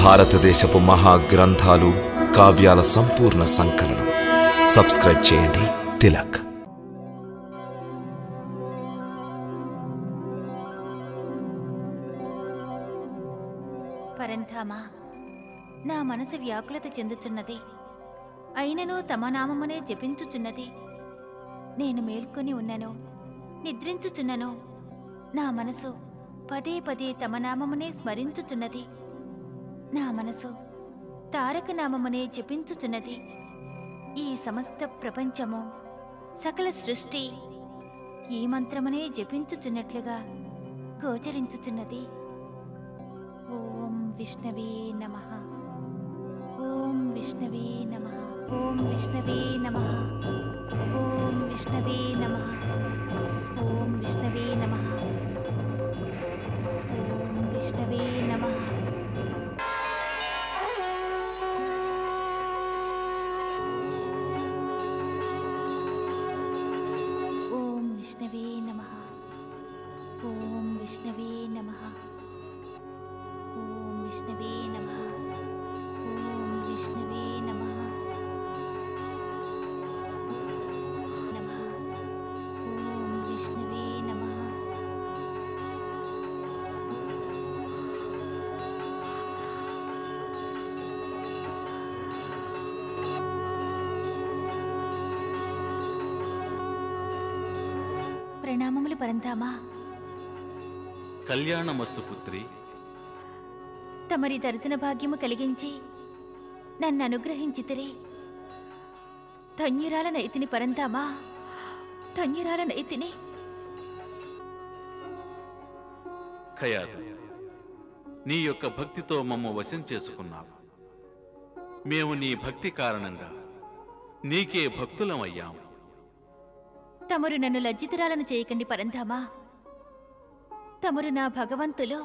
భారతదేశపు మహా గ్రంథాలు కావ్యాల సంపూర్ణ సంకలనం సబ్స్క్రైబ్ చేయండి తిలక్ పరంధామా నా మనసు వ్యాకులత చెందుచున్నది అయినను తమ నామమునే జపించుచున్నది నేను మేల్కొని ఉన్నను నిద్రించుచున్నను నా మనసు పదే పదే తమ నామమునే స్మరించుచున్నది నా మనసు తారక నామమునే జపించుచున్నది ఈ సమస్త ప్రపంచము సకల సృష్టి ఈ మంత్రమునే జపించుచున్నట్లుగా గోచరించుచున్నది ఓం విష్ణవే నమ ఓం విష్ణవే నమ ఓం విష్ణవే నమ ఓం విష్ణవే నమ ఓం విష్ణవే నమ ఓం విష్ణవే నమ ఓం విష్ణవే నమ ఓం విష్ణవే నమ ఓం విష్ణవే నమ ఓం విష్ణవే నమ నమ ఓం విష్ణవే నమ ప్రణామములు పరంధామా కళ్యాణమస్తు పుత్రి తమరి దర్శన భాగ్యము కలిగించి నన్ను అనుగ్రహించితిరి ధన్యురాల నైతిని పరంతామా ధన్యురాల నైతిని ఖయాదు నీ యొక్క భక్తితో మమ్మ వశం చేసుకున్నావు మేము నీ భక్తి కారణంగా నీకే భక్తులమయ్యాము తమరు నన్ను లజ్జితురాలను చేయకండి పరంధామా తమరు నా భగవంతులు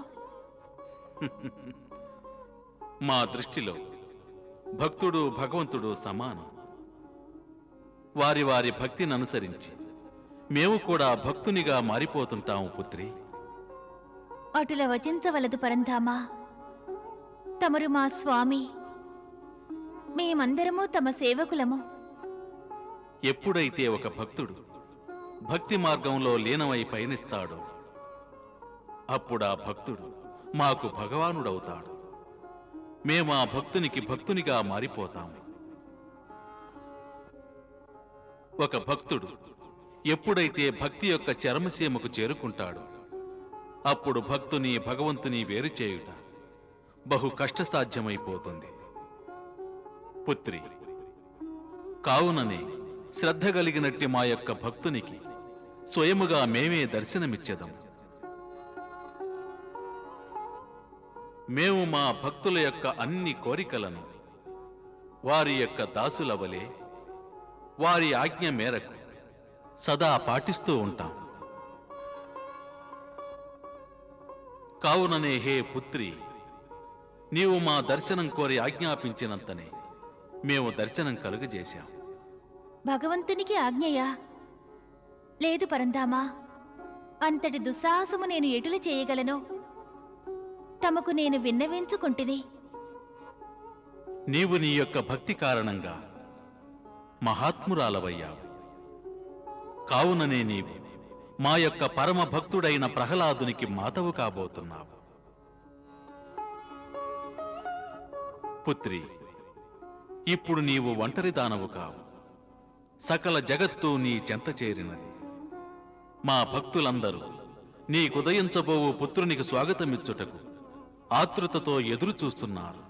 మా దృష్టిలో భక్తుడు భగవంతుడు సమానం వారి వారి భక్తిని అనుసరించి మేము కూడా భక్తునిగా మారిపోతుంటాము పుత్రి అటుల వచించవలదు పరంధామా తమరు మా స్వామి మేమందరము తమ సేవకులము ఎప్పుడైతే ఒక భక్తుడు భక్తి మార్గంలో లీనమై పయనిస్తాడో అప్పుడా భక్తుడు మాకు భగవానుడవుతాడు మేము ఆ భక్తునికి భక్తునిగా మారిపోతాము ఒక భక్తుడు ఎప్పుడైతే భక్తి యొక్క చరమసీమకు చేరుకుంటాడో అప్పుడు భక్తుని భగవంతుని వేరు చేయుట బహు కష్టసాధ్యమైపోతుంది పుత్రి కావుననే శ్రద్ధ కలిగినట్టి మా యొక్క భక్తునికి స్వయముగా మేమే దర్శనమిచ్చేదం మేము మా భక్తుల యొక్క అన్ని కోరికలను వారి యొక్క దాసుల వలె వారి ఆజ్ఞ మేరకు సదా పాటిస్తూ ఉంటాం కావుననే హే పుత్రి నీవు మా దర్శనం కోరి ఆజ్ఞాపించినంతనే మేము దర్శనం కలుగజేశాం భగవంతునికి ఆజ్ఞయా లేదు పరంధామా అంతటి దుస్సాహసము నేను ఎటుల చేయగలను తమకు నేను విన్నవించుకుంటుని నీవు నీ యొక్క భక్తి కారణంగా మహాత్మురాలవయ్యావు కావుననే నీవు మా యొక్క పరమ భక్తుడైన ప్రహ్లాదునికి మాతవు కాబోతున్నావు పుత్రి ఇప్పుడు నీవు ఒంటరి దానవు కావు సకల జగత్తు నీ చెంత చేరినది మా భక్తులందరూ నీ కుదయించబోవు పుత్రునికి స్వాగతమిచ్చుటకు ఆతృతతో ఎదురు చూస్తున్నారు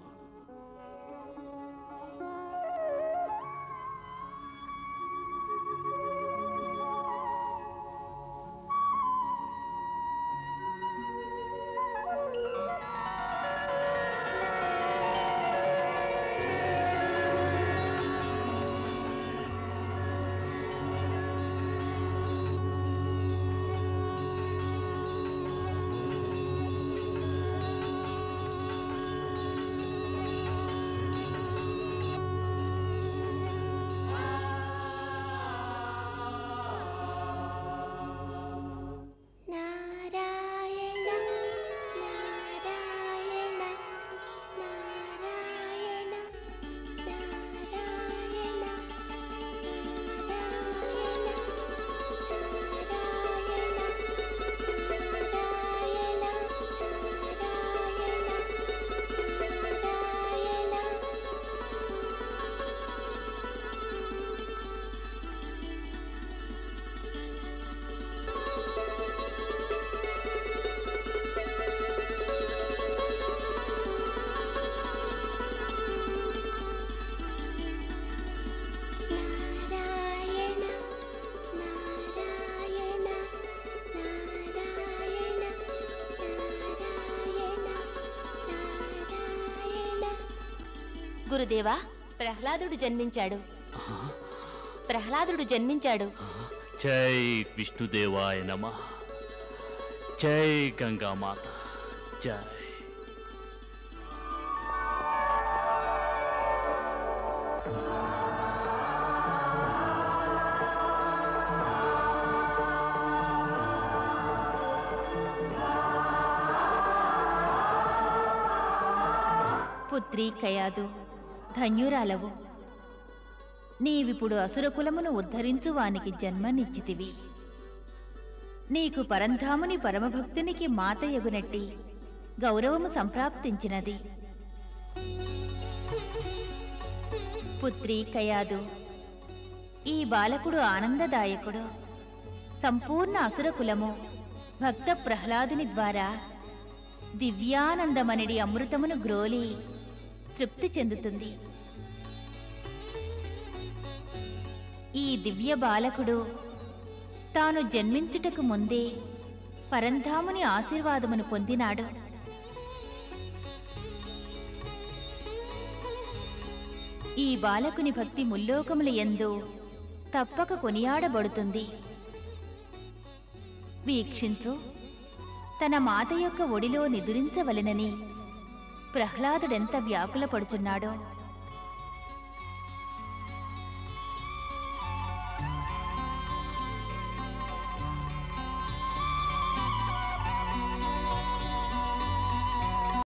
గురుదేవా ప్రహ్లాదుడు జన్మించాడు ప్రహ్లాదుడు జన్మించాడు జై విష్ణుదేవాయ నమ జై గంగామాత జై పుత్రి కయాదు ధన్యురాలవు నీవిప్పుడు అసురకులమును ఉద్ధరించు వానికి జన్మనిచ్చితివి నీకు పరంధాముని పరమభక్తునికి మాత ఎగునట్టి గౌరవము సంప్రాప్తించినది పుత్రి కయాదు ఈ బాలకుడు ఆనందదాయకుడు సంపూర్ణ అసురకులము భక్త ప్రహ్లాదుని ద్వారా దివ్యానందమనిడి అమృతమును గ్రోలి తృప్తి చెందుతుంది ఈ దివ్య బాలకుడు తాను జన్మించుటకు ముందే పరంధాముని ఆశీర్వాదమును పొందినాడు ఈ బాలకుని భక్తి ముల్లోకముల యందు తప్పక కొనియాడబడుతుంది వీక్షించు తన మాత యొక్క ఒడిలో నిదురించవలెనని ప్రహ్లాదుడెంత వ్యాకులపడుచున్నాడో